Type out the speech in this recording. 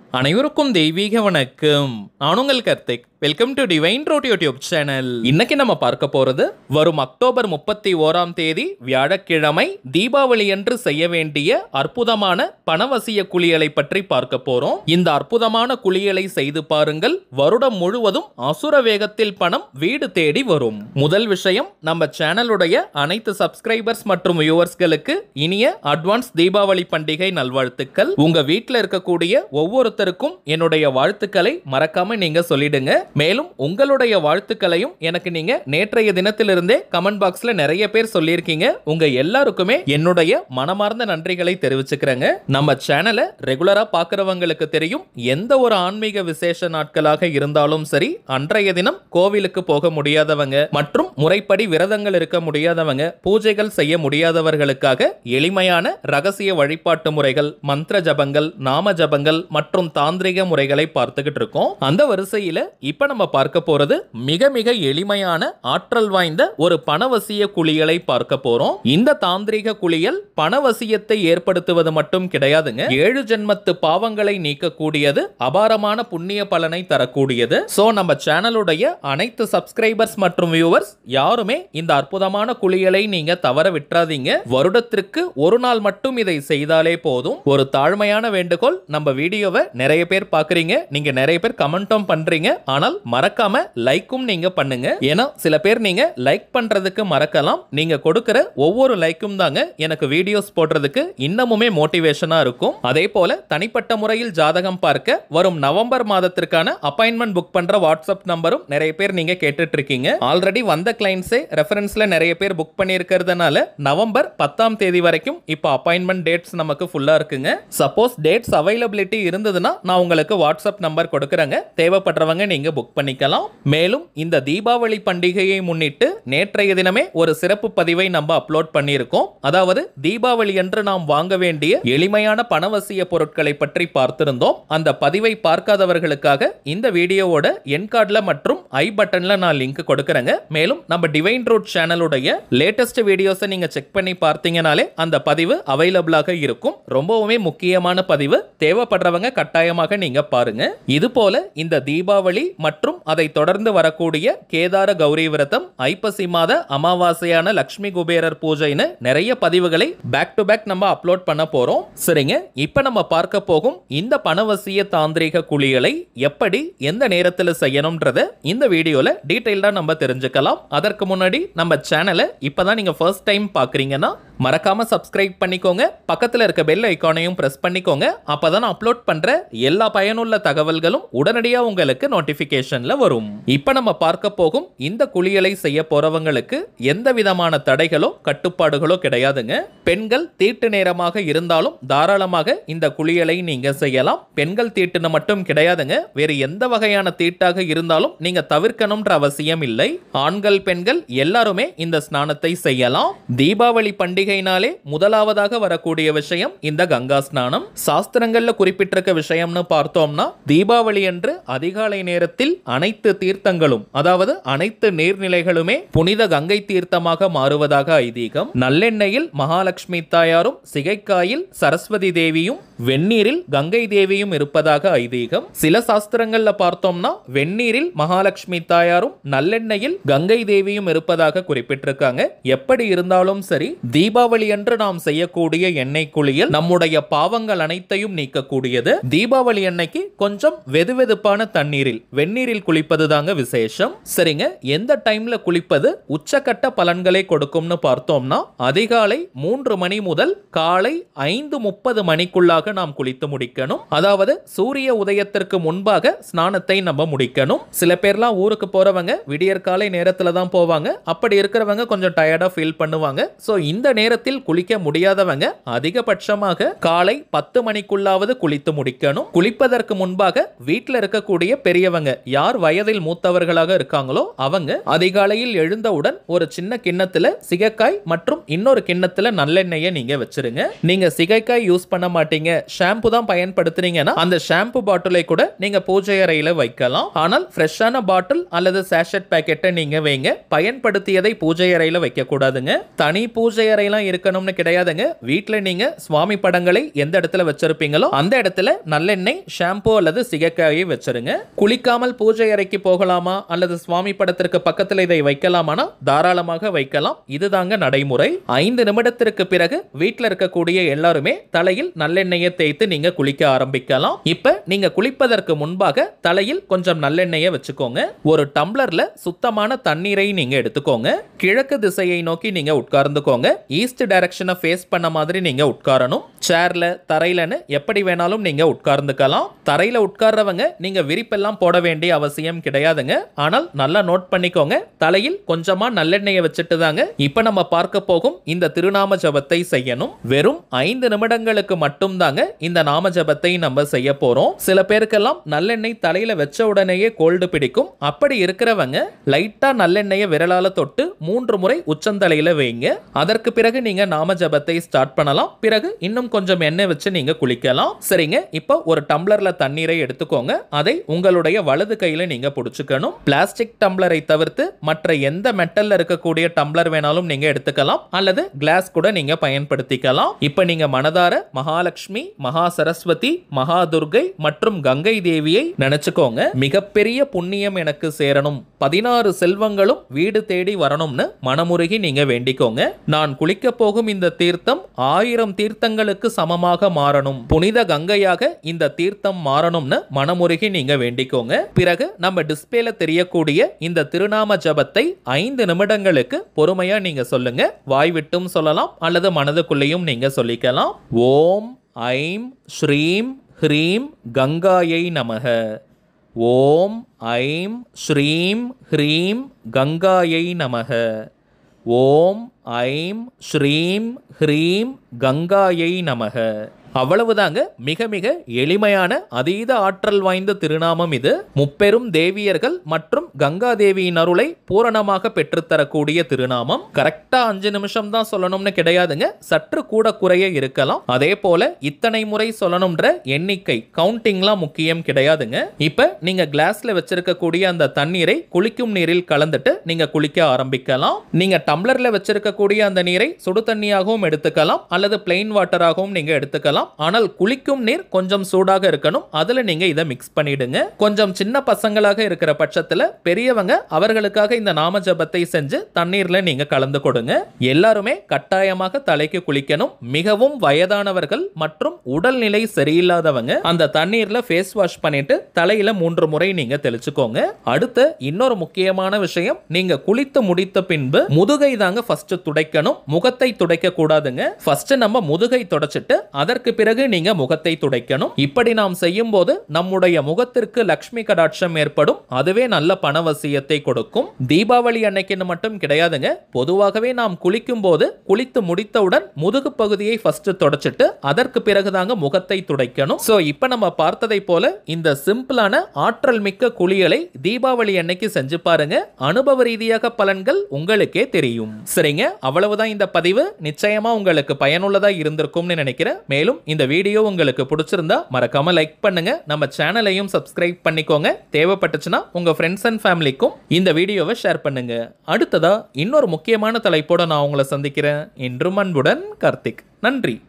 அனைவருக்கும் தெய்வீக வணக்கம் நான் உங்கள் Karthik welcome to divine road YouTube channel இன்னைக்கு நம்ம பார்க்க போறது வரும் அக்டோபர் முப்பத்தி ஓராம் தேதி வியாழக்கிழமை தீபாவளி அன்று செய்ய வேண்டிய அற்புதமான பணவசிய குளியலை பற்றி பார்க்க போறோம் இந்த அற்புதமான குளியலை செய்து பாருங்கள் வருடம் முழுவதும் அசுர வேகத்தில் பணம் வீடு தேடி வரும் முதல் விஷயம் நம்ம சேனலுடைய அனைத்து சப்ஸ்கிரைபர்ஸ் மற்றும் வியூவர்ஸ்களுக்கு இனிய அட்வான்ஸ் தீபாவளி பண்டிகை நல்வாழ்த்துக்கள் உங்க வீட்டில் இருக்கக்கூடிய ஒவ்வொருத்தருக்கும் என்னுடைய வாழ்த்துக்களை மறக்காம நீங்க சொல்லிடுங்க மேலும் உங்களுடைய வாழ்த்துக்களையும் எனக்கு நீங்க நேற்றைய தினத்திலிருந்தே கமெண்ட் பாக்ஸ்ல நிறைய பேர் சொல்லியிருக்கீங்க உங்க எல்லாருக்குமே என்னுடைய மனமார்ந்த நன்றிகளை தெரிவிச்சுக்கிறேங்க நம்ம சேனலை ரெகுலரா பார்க்கறவங்களுக்கு தெரியும் எந்த ஒரு ஆன்மீக விசேஷ நாட்களாக இருந்தாலும் சரி அன்றைய தினம் கோவிலுக்கு போக முடியாதவங்க மற்றும் முறைப்படி விரதங்கள் இருக்க முடியாதவங்க பூஜைகள் செய்ய முடியாதவர்களுக்காக எளிமையான ரகசிய வழிபாட்டு முறைகள் மந்திர ஜபங்கள் நாம ஜபங்கள் மற்றும் தாந்திரிக முறைகளை பார்த்துக்கிட்டு இருக்கோம் அந்த வரிசையில இப்ப நம்ம பார்க்க போறது மிக மிக எளிமையான ஆற்றல் வாய்ந்த ஒரு பணவசிய குளியலை பார்க்க போறோம் இந்த தாந்திரிக குளியல் பணவசியத்தை ஏற்படுத்துவது மட்டும் கிடையாதுங்க ஏழு ஜென்மத்து பாவங்களை நீக்கக்கூடியது அபாரமான புண்ணிய பலனை தரக்கூடியது சோ நம்ம சேனலுடைய அனைத்து சப்ஸ்கிரைபர்ஸ் மற்றும் வியூவர்ஸ் யாருமே இந்த அற்புதமான குளியலை நீங்க தவற விட்டுறாதீங்க வருடத்திற்கு ஒரு நாள் மட்டும் இதை செய்தாலே போதும் ஒரு தாழ்மையான வேண்டுகோள் நம்ம வீடியோவை நிறைய பேர் பாக்குறீங்க நீங்க நிறைய பேர் கமெண்ட்டும் பண்றீங்க ஆனால் மறக்காம லைக்கும் நீங்க பண்ணுங்க ஏன்னா சில பேர் நீங்க லைக் பண்றதுக்கு மறக்கலாம் நீங்க கொடுக்கிற ஒவ்வொரு லைக்கும் தாங்க எனக்கு வீடியோஸ் போடுறதுக்கு இன்னமுமே மோட்டிவேஷனா இருக்கும் அதே போல தனிப்பட்ட முறையில் ஜாதகம் பார்க்க வரும் நவம்பர் மாதத்திற்கான அப்பாயின்மெண்ட் புக் பண்ற வாட்ஸ்அப் நம்பரும் நிறைய பேர் நீங்க கேட்டுட்டு இருக்கீங்க ஆல்ரெடி வந்த கிளைண்ட்ஸே ரெஃபரன்ஸ்ல நிறைய பேர் புக் பண்ணியிருக்கிறதுனால நவம்பர் பத்தாம் தேதி வரைக்கும் இப்போ அப்பாயின்மெண்ட் டேட்ஸ் நமக்கு ஃபுல்லா இருக்குங்க சப்போஸ் டேட்ஸ் அவைலபிலிட்டி இருந்ததுன்னா நான் உங்களுக்கு வாட்ஸ்அப் நம்பர் கொடுக்குறேங்க தேவைப்படுறவங்க நீங்க புக் பண்ணிக்கலாம் மேலும் இந்த தீபாவளி பண்டிகையை முன்னிட்டு நேற்றைய தினமே ஒரு சிறப்பு பதிவை நம்ம அப்லோட் பண்ணியிருக்கோம் அதாவது தீபாவளி அன்று நாம் வாங்க வேண்டிய எளிமையான பணவசிய பொருட்களை பற்றி பார்த்திருந்தோம் அந்த பதிவை பார்க்காதவர்களுக்காக இந்த வீடியோவோட என் கார்டில் மற்றும் ஐ பட்டன்ல நான் லிங்க் கொடுக்குறேங்க மேலும் நம்ம டிவைன் ரோட் சேனலுடைய லேட்டஸ்ட் வீடியோஸை நீங்க செக் பண்ணி பார்த்தீங்கனாலே அந்த பதிவு அவைலபிளாக இருக்கும் ரொம்பவுமே முக்கியமான பதிவு தேவைப்படுறவங்க கட்டாயமாக நீங்க பாருங்க இது போல இந்த தீபாவளி மற்றும் அதை தொடர்ந்து வரக்கூடிய கேதார கௌரி விரதம் ஐப்பசி மாத அமாவாசையான லக்ஷ்மி குபேரர் பூஜைன்னு நிறைய பதிவுகளை பேக் டு பேக் நம்ம அப்லோட் பண்ண போறோம் சரிங்க இப்ப நம்ம பார்க்க போகும் இந்த பணவசிய தாந்திரிக குளியலை எப்படி எந்த நேரத்தில் செய்யணும்ன்றத இந்த வீடியோல டீடைல்டா நம்ம தெரிஞ்சுக்கலாம் அதற்கு முன்னாடி நம்ம சேனலை இப்பதான் நீங்க ஃபர்ஸ்ட் டைம் பாக்குறீங்கன்னா மறக்காம சப்ஸ்கிரைப் பண்ணிக்கோங்க பக்கத்துல இருக்க பெல் ஐக்கானையும் பிரஸ் பண்ணிக்கோங்க அப்பதான் நான் அப்லோட் பண்ற எல்லா பயனுள்ள தகவல்களும் உடனடியா உங்களுக்கு நோட்டிபிகேஷன்ல வரும் இப்ப நம்ம பார்க்க போகும் இந்த குளியலை செய்ய போறவங்களுக்கு எந்த விதமான தடைகளோ கட்டுப்பாடுகளோ கிடையாதுங்க பெண்கள் தீட்டு நேரமாக இருந்தாலும் தாராளமாக இந்த குளியலை நீங்க செய்யலாம் பெண்கள் தீட்டுன்னு மட்டும் கிடையாதுங்க வேறு எந்த வகையான தீட்டாக இருந்தாலும் நீங்க தவிர்க்கணும்ன்ற அவசியம் இல்லை ஆண்கள் பெண்கள் எல்லாருமே இந்த ஸ்நானத்தை செய்யலாம் தீபாவளி பண்டிகைனாலே முதலாவதாக வரக்கூடிய விஷயம் இந்த கங்கா ஸ்நானம் சாஸ்திரங்கள்ல குறிப்பிட்டிருக்க விஷயம்னு பார்த்தோம்னா தீபாவளி அன்று அதிகாலை நேரத்தில் அனைத்து தீர்த்தங்களும் அதாவது அனைத்து நீர்நிலைகளுமே புனித கங்கை தீர்த்தமாக மாறுவதாக ஐதீகம் நல்லெண்ணெயில் மகாலட்சுமி தாயாரும் சிகைக்காயில் சரஸ்வதி தேவியும் வெந்நீரில் கங்கை தேவியும் இருப்பதாக ஐதீகம் சில சாஸ்திரங்கள்ல பார்த்தோம்னா வெந்நீரில் மகாலட்சுமி தாயாரும் நல்லெண்ணெயில் கங்கை தேவியும் இருப்பதாக குறிப்பிட்டிருக்காங்க எப்படி இருந்தாலும் சரி தீபாவளி அன்று நாம் செய்யக்கூடிய எண்ணெய் குளியல் நம்முடைய பாவங்கள் அனைத்தையும் நீக்கக்கூடியது தீபாவளி அன்னைக்கு கொஞ்சம் வெதுவெதுப்பான தண்ணீரில் வெந்நீரில் குளிப்பது தாங்க விசேஷம் சரிங்க எந்த டைம்ல குளிப்பது உச்சக்கட்ட பலன்களை கொடுக்கும்னு பார்த்தோம்னா அதிகாலை மூன்று மணி முதல் காலை ஐந்து முப்பது மணிக்குள்ளாக நாம் குளித்து முடிக்கணும் அதாவது சூரிய உதயத்திற்கு முன்பாக ஸ்நானத்தை நம்ம முடிக்கணும் சில பேர்லாம் ஊருக்கு போறவங்க விடியற் காலை நேரத்துல தான் போவாங்க அப்படி இருக்கிறவங்க கொஞ்சம் டயர்டா ஃபீல் பண்ணுவாங்க ஸோ இந்த நேரத்தில் குளிக்க முடியாதவங்க அதிகபட்சமாக காலை பத்து மணிக்குள்ளாவது குளித்து முடிக்கணும் குளிப்பதற்கு முன்பாக வீட்டில் இருக்கக்கூடிய பெரியவங்க யார் வயதில் மூத்தவர்களாக இருக்காங்களோ அவங்க அதிகாலையில் எழுந்தவுடன் ஒரு சின்ன கிண்ணத்துல சிகைக்காய் மற்றும் இன்னொரு கிண்ணத்துல நல்லெண்ணெயை நீங்க வச்சிருங்க நீங்க சிகைக்காய் யூஸ் பண்ண மாட்டீங்க ஷாம்பு தான் பயன்படுத்துறீங்கன்னா அந்த ஷாம்பு பாட்டிலை கூட நீங்க பூஜை அறையில வைக்கலாம் ஆனால் ஃப்ரெஷ்ஷான பாட்டில் அல்லது சேஷட் பேக்கெட்டை நீங்க வைங்க பயன்படுத்தியதை பூஜை அறையில வைக்க கூடாதுங்க தனி பூஜை அறையெல்லாம் இருக்கணும்னு கிடையாதுங்க வீட்ல நீங்க சுவாமி படங்களை எந்த இடத்துல வச்சிருப்பீங்களோ அந்த இடத்துல நல்லெண்ணெய் ஷாம்பு அல்லது சிகைக்காயை வச்சிருங்க குளிக்காமல் பூஜை அறைக்கு போகலாமா அல்லது சுவாமி படத்திற்கு பக்கத்துல இதை வைக்கலாமானா தாராளமாக வைக்கலாம் இதுதாங்க நடைமுறை ஐந்து நிமிடத்திற்கு பிறகு வீட்ல இருக்கக்கூடிய எல்லாருமே தலையில் நல்லெண்ணெயை தேய்த்து நீங்க குளிக்க ஆரம்பிக்கலாம் இப்ப நீங்க குளிப்பதற்கு முன்பாக தலையில் கொஞ்சம் நல்லெண்ணெயை வச்சுக்கோங்க ஒரு டம்ளர்ல சுத்தமான தண்ணீரை நீங்க எடுத்துக்கோங்க கிழக்கு திசையை நோக்கி நீங்க உட்கார்ந்துக்கோங்க ஈஸ்ட் டைரக்ஷனை ஃபேஸ் பண்ண மாதிரி நீங்க உட்காரணும் சேர்ல தரையிலன்னு எப்படி வேணாலும் நீங்க உட்கார்ந்துக்கலாம் தரையில உட்கார்றவங்க நீங்க விரிப்பெல்லாம் போட வேண்டிய அவசியம் கிடையாதுங்க ஆனால் நல்லா நோட் பண்ணிக்கோங்க தலையில் கொஞ்சமா நல்லெண்ணெயை வச்சுட்டு தாங்க இப்ப நம்ம பார்க்க போகும் இந்த திருநாம ஜபத்தை செய்யணும் வெறும் ஐந்து நிமிடங்களுக்கு மட்டும் தாங்க இந்த நாம ஜபத்தை நம்ம செய்ய போறோம் சில பேருக்கெல்லாம் நல்லெண்ணெய் தலையில வச்ச உடனேயே கோல்டு பிடிக்கும் அப்படி இருக்கிறவங்க லைட்டா நல்லெண்ணெயை விரலால தொட்டு மூன்று முறை உச்சந்தலையில வைங்க அதற்கு பிறகு நீங்க நாம ஜபத்தை ஸ்டார்ட் பண்ணலாம் பிறகு இன்னும் கொஞ்சம் எண்ணெய் வச்சு நீங்க குளிக்கலாம் சரிங்க இப்போ ஒரு டம்ளர்ல தண்ணீரை எடுத்துக்கோங்க அதை உங்களுடைய வலது கையில நீங்க புடிச்சுக்கணும் பிளாஸ்டிக் டம்ளரை தவிர்த்து மற்ற எந்த மெட்டல்ல இருக்கக்கூடிய டம்ளர் வேணாலும் நீங்க எடுத்துக்கலாம் அல்லது கிளாஸ் கூட நீங்க பயன்படுத்திக்கலாம் இப்போ நீங்க மனதார மகாலட்சுமி மகா சரஸ்வதி மகா துர்கை மற்றும் கங்கை தேவியை நினைச்சுக்கோங்க மிகப்பெரிய புண்ணியம் எனக்கு சேரணும் பதினாறு செல்வங்களும் வீடு தேடி வரணும்னு மனமுருகி நீங்க வேண்டிக்கோங்க நான் குளிக்க போகும் இந்த தீர்த்தம் ஆயிரம் தீர்த்தங்களுக்கு சமமாக மாறணும் புனித கங்கையாக இந்த தீர்த்தம் மாறணும்னு மனமுருகி நீங்க வேண்டிக்கோங்க பிறகு நம்ம டிஸ்பிளேல தெரியக்கூடிய இந்த திருநாம ஜபத்தை ஐந்து நிமிடங்களுக்கு பொறுமையா நீங்க சொல்லுங்க வாய் விட்டும் சொல்லலாம் அல்லது மனதுக்குள்ளேயும் நீங்க சொல்லிக்கலாம் ஓம் ஐம் ஸ்ரீம் ஹ்ரீம் கங்காயை நமக ஓம் ஐம் ஸ்ரீம் ஹ்ரீம் கங்காயை நமக ஓம் ஐம் ஸ்ரீம் ஹ்ரீம் கங்காயை நமக அவ்வளவுதாங்க மிக மிக எளிமையான அதீத ஆற்றல் வாய்ந்த திருநாமம் இது முப்பெரும் தேவியர்கள் மற்றும் கங்கா தேவியின் அருளை பூரணமாக பெற்றுத்தரக்கூடிய திருநாமம் கரெக்டா அஞ்சு நிமிஷம் தான் சொல்லணும்னு கிடையாதுங்க சற்று கூட குறைய இருக்கலாம் அதே போல இத்தனை முறை சொல்லணும்ன்ற எண்ணிக்கை கவுண்டிங்லாம் முக்கியம் கிடையாதுங்க இப்ப நீங்க கிளாஸ்ல வச்சிருக்கக்கூடிய அந்த தண்ணீரை குளிக்கும் நீரில் கலந்துட்டு நீங்க குளிக்க ஆரம்பிக்கலாம் நீங்க டம்ளர்ல வச்சிருக்கக்கூடிய அந்த நீரை சுடு தண்ணியாகவும் எடுத்துக்கலாம் அல்லது பிளெயின் வாட்டராகவும் நீங்க எடுத்துக்கலாம் ஆனால் குளிக்கும் நீர் கொஞ்சம் சூடாக இருக்கணும் அதுல நீங்க இதை மிக்ஸ் பண்ணிடுங்க கொஞ்சம் சின்ன பசங்களாக இருக்கிற பட்சத்துல பெரியவங்க அவர்களுக்காக இந்த நாம ஜபத்தை செஞ்சு தண்ணீர்ல நீங்க கலந்து கொடுங்க எல்லாருமே கட்டாயமாக தலைக்கு குளிக்கணும் மிகவும் வயதானவர்கள் மற்றும் உடல்நிலை சரியில்லாதவங்க அந்த தண்ணீர்ல ஃபேஸ் வாஷ் பண்ணிட்டு தலையில மூன்று முறை நீங்க தெளிச்சுக்கோங்க அடுத்து இன்னொரு முக்கியமான விஷயம் நீங்க குளித்து முடித்த பின்பு முதுகை தாங்க ஃபர்ஸ்ட் துடைக்கணும் முகத்தை துடைக்க கூடாதுங்க ஃபர்ஸ்ட் நம்ம முதுகை துடைச்சிட்டு அதற்கு பிறகு நீங்க முகத்தை துடைக்கணும் இப்படி நாம் செய்யும் போது நம்முடைய முகத்திற்கு லக்ஷ்மி கடாட்சம் ஏற்படும் அதுவே நல்ல பணவசியத்தை கொடுக்கும் தீபாவளி அன்னைக்குன்னு மட்டும் கிடையாதுங்க பொதுவாகவே நாம் குளிக்கும் போது குளித்து முடித்தவுடன் முதுகு பகுதியை ஃபர்ஸ்ட் தொடச்சிட்டு அதற்கு பிறகுதாங்க முகத்தை துடைக்கணும் சோ இப்ப நம்ம பார்த்ததை போல இந்த சிம்பிளான ஆற்றல் மிக்க குளியலை தீபாவளி அன்னைக்கு செஞ்சு பாருங்க அனுபவ ரீதியாக பலன்கள் உங்களுக்கே தெரியும் சரிங்க அவ்வளவுதான் இந்த பதிவு நிச்சயமா உங்களுக்கு பயனுள்ளதா இருந்திருக்கும்னு நினைக்கிறேன் மேலும் இந்த வீடியோ உங்களுக்கு பிடிச்சிருந்தா மறக்காம லைக் பண்ணுங்க நம்ம சேனலையும் சப்ஸ்கிரைப் பண்ணிக்கோங்க தேவைப்பட்டுச்சுன்னா உங்க ஃப்ரெண்ட்ஸ் அண்ட் ஃபேமிலிக்கும் இந்த வீடியோவை ஷேர் பண்ணுங்க அடுத்ததா இன்னொரு முக்கியமான தலைப்போட நான் உங்களை சந்திக்கிறேன் என்றும் அன்புடன் கார்த்திக் நன்றி